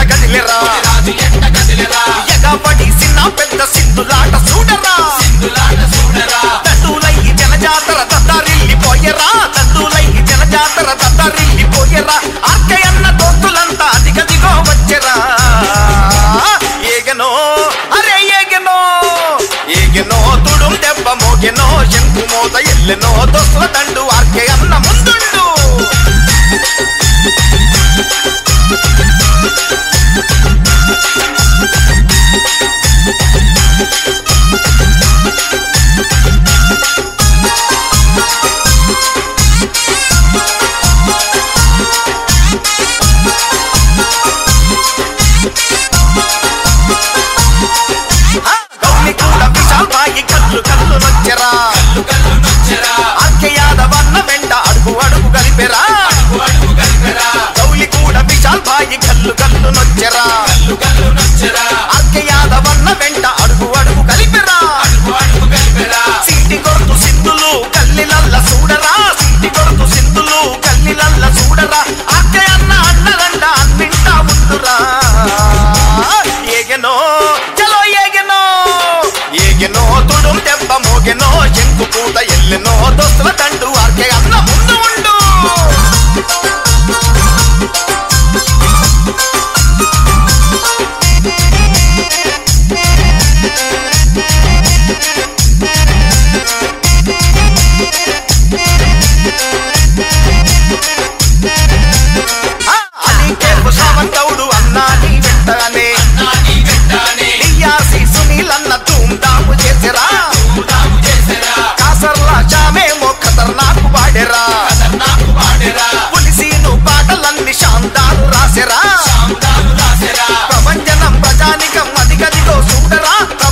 కదిలిరా రాజు ఎంట కదిలిరా ఎగబడి సిన్న పెద్ద సింధులాట చూడరా సింధులాట చూడరా దండులై జనజాతర దద్దరిల్లిపోయరా దండులై జనజాతర దద్దరిల్లిపోయరా ఆర్కయన్న దోస్తులంతా అదిగదిగో వచ్చరా ఏగనో అరే ఏగనో ఏగనో తుడుం దెబ్బ మోగెనో శంకు మోత ఎల్లెనో దోస్తుల దండు ఆర్కే అన్న ముందుండు గౌని కూడా విశాల్ బాయి కళ్ళు కళ్ళు నొచ్చరా కల్లు కల్లు నొచ్చరా ఆర్కే యాదవన్న వెంట అడుగు అడుగు కలిపెరా అడుగు అడుగు కలిపెరా గౌలి కూడా విశాల్ బాయి కళ్ళు కళ్ళు నొచ్చరా కల్లు కల్లు నొచ్చరా ఆర్కే యాదవన్న వెంట అడుగు అడుగు కలిపెరా అడుగు అడుగు కలిపెరా సీటి కొడుతు సింధులు కల్లిలల్ల చూడరా సీటి కొడుతు సింధులు కల్లిలల్ల చూడరా ఆర్కే అన్న అన్నదండ అన్నింటా ఉండురా ఏగెనో చలో ఏగెనో ఏగెనో తుడుం దెబ్బ మోగెనో శంకు పూత ఎల్లెనో దోస్తుల తండు ఆర్కే అన్న ముందు ఉండు ఆ, అది కేపు సావంతవుడు అన్నా నీ వెంటనే నా నీ వెంటనే నియాసి సునీలన్న ధూమ్ధాము చేసిరా తాము చేసరా కాసర్లా షామేమో ఖతర్నాకు వాడెరా నాకు పాడెరా పులిసీను పాటలన్నీ శాంతాలు రాసెరా సాముదాలు రాసెరా ప్రపంచనం ప్రజానికం అదిగదిగో చూడరా